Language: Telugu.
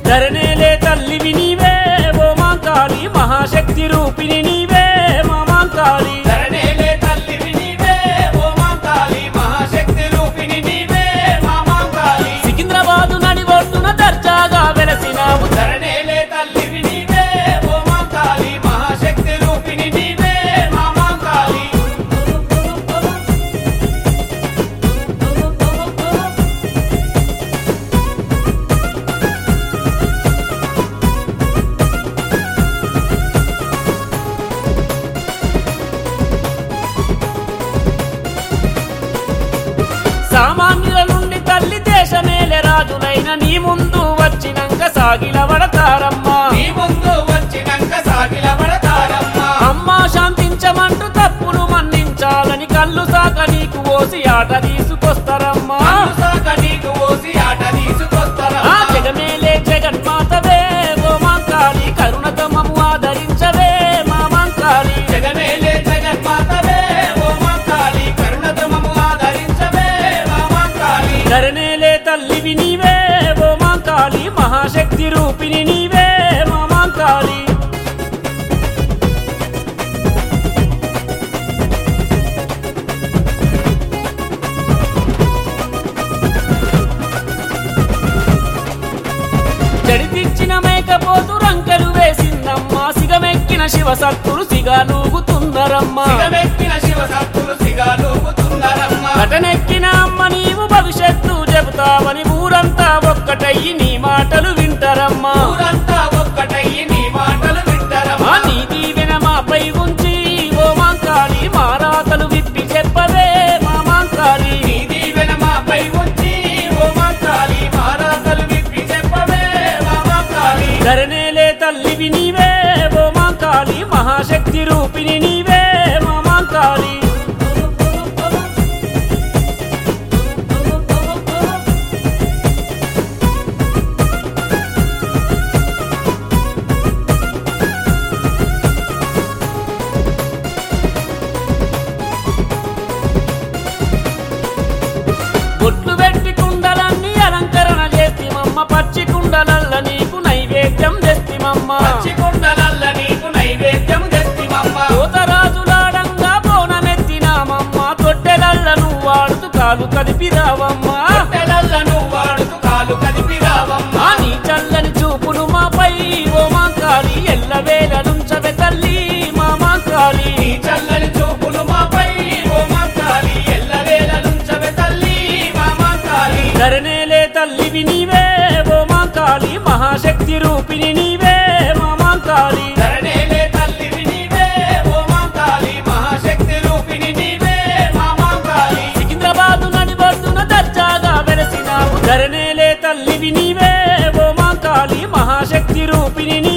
ధరణేలే తల్లివి నీవే ఓ మాంకాళి మహాశక్తి రూపిణి నీవే మా మాంకాళి ధరణేలే తల్లివి నీవే ఓ మాంకాళి మహాశక్తి రూపిణి నీవే మా మాంకాళి సికింద్రాబాదు నడిబొడ్డున దర్జాగా వెలసినావు ధరణేలే తల్లివి నీవే ఓ మాంకాళి మహాశక్తి రూపిణి నీవే మా మాంకాళి సామాన్యుల నుండి తల్లి దేశమేలే రాజులైన నీ ముందు వచ్చినంక సాగిల పడతారమ్మా నీ ముందు వచ్చినంక సాగిల పడతారమ్మా అమ్మా శాంతించమంటూ తప్పులు మన్నించాలని కళ్ళు సాక నీకు ఓసి ఆట తీసుకొస్తారమ్మా కళ్ళు సాక నీకు ఓసి ఆట ఆ తీసుకొస్తారమ్మా జగమేలే జగన్మాతవే ఓ మాంకాళి కరుణతో మమ్ము ఆదరించవే మా మాంకాళి జగమేలే జగన్మాతవే ఓ మాంకాళి కరుణతో మమ్ము ఆదరించవే మా మాంకాళి ధరణేలే తల్లివి నీవే ఓ మాంకాళి మహాశక్తి రూపిణి నీవే మా మాంకాళి జడితిచ్చిన మేకపోతు రంకెలు వేసిందమ్మా సిగమెక్కిన శివ సత్తులు సిగాలూగుతున్నారమ్మా సిగమెక్కిన శివ సత్తులు సిగాలూగుతున్నారమ్మా కటనెక్కిన అమ్మ నీవు భవిష్యత్తు చెబుతావని ఊరంతా ఒక్కటయ్యి నీ మాటలు వింటారమ్మా ఊరంతా ఒక్కటయ్యి నీ మాటలు ఆ వింటారమ్మా నీ దీవెన మాపై ఉంచి ఓ మాంకాళి మా రాతలు విప్పి చెప్పవే మా మాంకాళి నీ దీవెన మాపై ఉంచి ఓ మాంకాళి మారాతలు విప్పి చెప్పవే మా మాంకాళి ధరణేలే తల్లివి నీవే ఓ మాంకాళి మహాశక్తి రూపిణి నీవే మా మాంకాళి బొట్లు పెట్టి కుండలన్నీ అలంకరణ చేస్తిమమ్మ పచ్చి కుండలల్ల నీకు నైవేద్యం తెస్తిమమ్మ పచ్చి కుండలల్ల నీకు నైవేద్యం తెస్తిమమ్మ కోతరాజులాడంగా బోనమెత్తినామమ్మ తొట్టెలల్ల నువ్వు వాడుతూ కాలు కదిపిరావమ్మా తెలల్ల నువ్వు వాడుతూ కాలు కదిపి రావమ్మా ఆ నీ చల్లని చూపులు మాపై ఓ మాంకాళి ఎల్లవేళలుంచవే తల్లి మా మాంకాళి నీ చల్లని చూపులు మాపై ఓ మాంకాళి ఎల్లవేళలుంచవే తల్లి మా మాంకాళి ధరణేలే తల్లివి నీవే ఓ మాంకాళి మహాశక్తి రూపిణి నీవే మా మాంకాళి ధరణేలే తల్లివి నీవే ఓ మాంకాళి మహాశక్తి రూపిణి నీవే మా మాంకాళి సికింద్రాబాదు నడిబొడ్డున దర్జాగా వెలసినావు ధరణేలే తల్లివి నీవే ఓ మాంకాళి మహాశక్తి రూపిణి నీవే